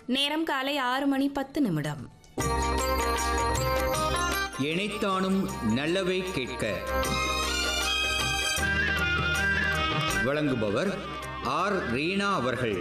நேரம் காலை ஆறு மணி பத்து நிமிடம் இணைத்தானும் நல்லவை கேட்க வழங்குபவர் ஆர் ரீனா அவர்கள்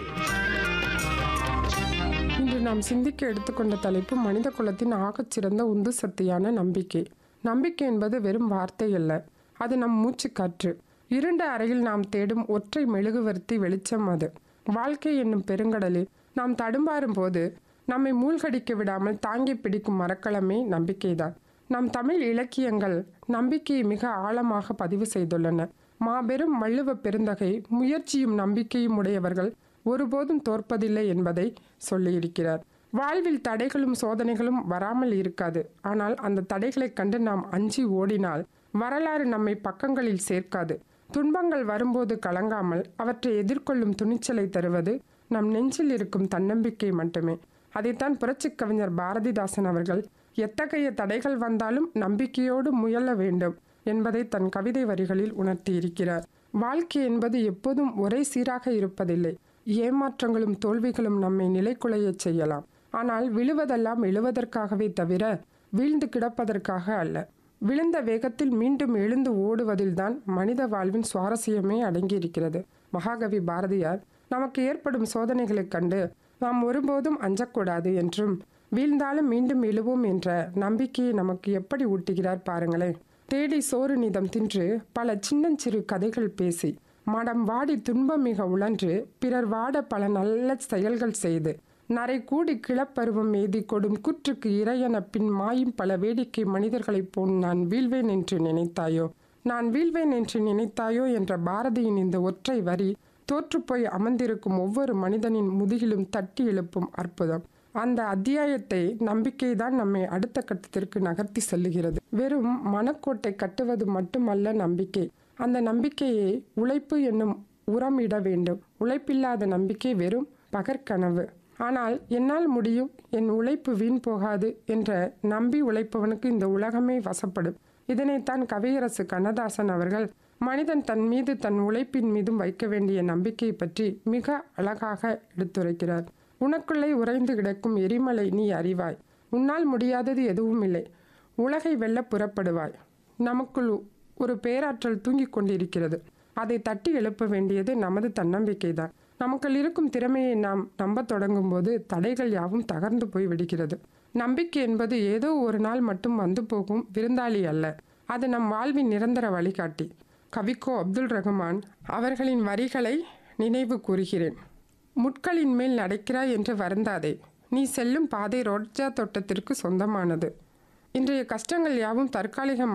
இன்று நாம் சிந்திக்க எடுத்துக்கொண்ட தலைப்பு மனித குலத்தின் ஆகச்சிறந்த உந்து சக்தியான நம்பிக்கை நம்பிக்கை என்பது வெறும் வார்த்தை அல்ல அது நம் மூச்சுக்காற்று இருண்ட அறையில் நாம் தேடும் ஒற்றை மெழுகுவர்த்தி வெளிச்சம் அது வாழ்க்கை என்னும் பெருங்கடலில் நாம் தடுமாறும் போது நம்மை மூழ்கடிக்க விடாமல் தாங்கி பிடிக்கும் மரக்கலமே நம்பிக்கைதான் நம் தமிழ் இலக்கியங்கள் நம்பிக்கையை மிக ஆழமாக பதிவு செய்துள்ளன மாபெரும் மல்லுவ பெருந்தகை முயற்சியும் நம்பிக்கையும் உடையவர்கள் ஒருபோதும் தோற்பதில்லை என்பதை சொல்லியிருக்கிறார் வாழ்வில் தடைகளும் சோதனைகளும் வராமல் இருக்காது ஆனால் அந்த தடைகளைக் கண்டு நாம் அஞ்சி ஓடினால் வரலாறு நம்மை பக்கங்களில் சேர்க்காது துன்பங்கள் வரும்போது கலங்காமல் அவற்றை எதிர்கொள்ளும் துணிச்சலை தருவது நம் நெஞ்சில் இருக்கும் தன்னம்பிக்கை மட்டுமே அதைத்தான் புரட்சிக் கவிஞர் பாரதிதாசன் அவர்கள் எத்தகைய தடைகள் வந்தாலும் நம்பிக்கையோடு முயல வேண்டும் என்பதை தன் கவிதை வரிகளில் உணர்த்தியிருக்கிறார் வாழ்க்கை என்பது எப்போதும் ஒரே சீராக இருப்பதில்லை ஏமாற்றங்களும் தோல்விகளும் நம்மை நிலைக்குலையச் செய்யலாம் ஆனால் விழுவதெல்லாம் எழுவதற்காகவே தவிர வீழ்ந்து கிடப்பதற்காக அல்ல விழுந்த வேகத்தில் மீண்டும் எழுந்து ஓடுவதில்தான் மனித வாழ்வின் சுவாரஸ்யமே அடங்கியிருக்கிறது மகாகவி பாரதியார் நமக்கு ஏற்படும் சோதனைகளைக் கண்டு நாம் ஒருபோதும் அஞ்சக்கூடாது என்றும் வீழ்ந்தாலும் மீண்டும் எழுவோம் என்ற நம்பிக்கையை நமக்கு எப்படி ஊட்டுகிறார் பாருங்களேன் தேடி சோறு நிதம் தின்று பல சின்னஞ்சிறு கதைகள் பேசி மடம் வாடி துன்பம் மிக உழன்று பிறர் வாட பல நல்ல செயல்கள் செய்து நரை கூடி கிளப்பருவம் எய்தி கொடும் குற்றுக்கு இறையென பின் மாயும் பல வேடிக்கை மனிதர்களைப் போல் நான் வீழ்வேன் என்று நினைத்தாயோ நான் வீழ்வேன் என்று நினைத்தாயோ என்ற பாரதியின் இந்த ஒற்றை வரி தோற்றுப்போய் அமர்ந்திருக்கும் ஒவ்வொரு மனிதனின் முதுகிலும் தட்டி எழுப்பும் அற்புதம் அந்த அத்தியாயத்தை நம்பிக்கைதான் நம்மை அடுத்த கட்டத்திற்கு நகர்த்தி செல்லுகிறது வெறும் மனக்கோட்டை கட்டுவது மட்டுமல்ல நம்பிக்கை அந்த நம்பிக்கையை உழைப்பு என்னும் உரம் இட வேண்டும் உழைப்பில்லாத நம்பிக்கை வெறும் பகற்கனவு ஆனால் என்னால் முடியும் என் உழைப்பு வீண் போகாது என்ற நம்பி உழைப்பவனுக்கு இந்த உலகமே வசப்படும் இதனைத்தான் கவியரசு கண்ணதாசன் அவர்கள் மனிதன் தன் மீது தன் உழைப்பின் மீதும் வைக்க வேண்டிய நம்பிக்கையை பற்றி மிக அழகாக எடுத்துரைக்கிறார் உனக்குள்ளே உறைந்து கிடக்கும் எரிமலை நீ அறிவாய் உன்னால் முடியாதது எதுவும் இல்லை உலகை வெல்ல புறப்படுவாய் நமக்குள் ஒரு பேராற்றல் தூங்கிக் கொண்டிருக்கிறது அதை தட்டி எழுப்ப வேண்டியது நமது தன்னம்பிக்கைதான் நமக்குள் இருக்கும் திறமையை நாம் நம்பத் தொடங்கும் போது தடைகள் யாவும் தகர்ந்து போய் விடுகிறது நம்பிக்கை என்பது ஏதோ ஒரு நாள் மட்டும் வந்து போகும் விருந்தாளி அல்ல அது நம் வாழ்வின் நிரந்தர வழிகாட்டி கவிக்கோ அப்துல் ரஹ்மான் அவர்களின் வரிகளை நினைவு கூறுகிறேன் முட்களின் மேல் நடக்கிறாய் என்று வருந்தாதே நீ செல்லும் பாதை ரோஜா தோட்டத்திற்கு சொந்தமானது இன்றைய கஷ்டங்கள் யாவும் தற்காலிகம்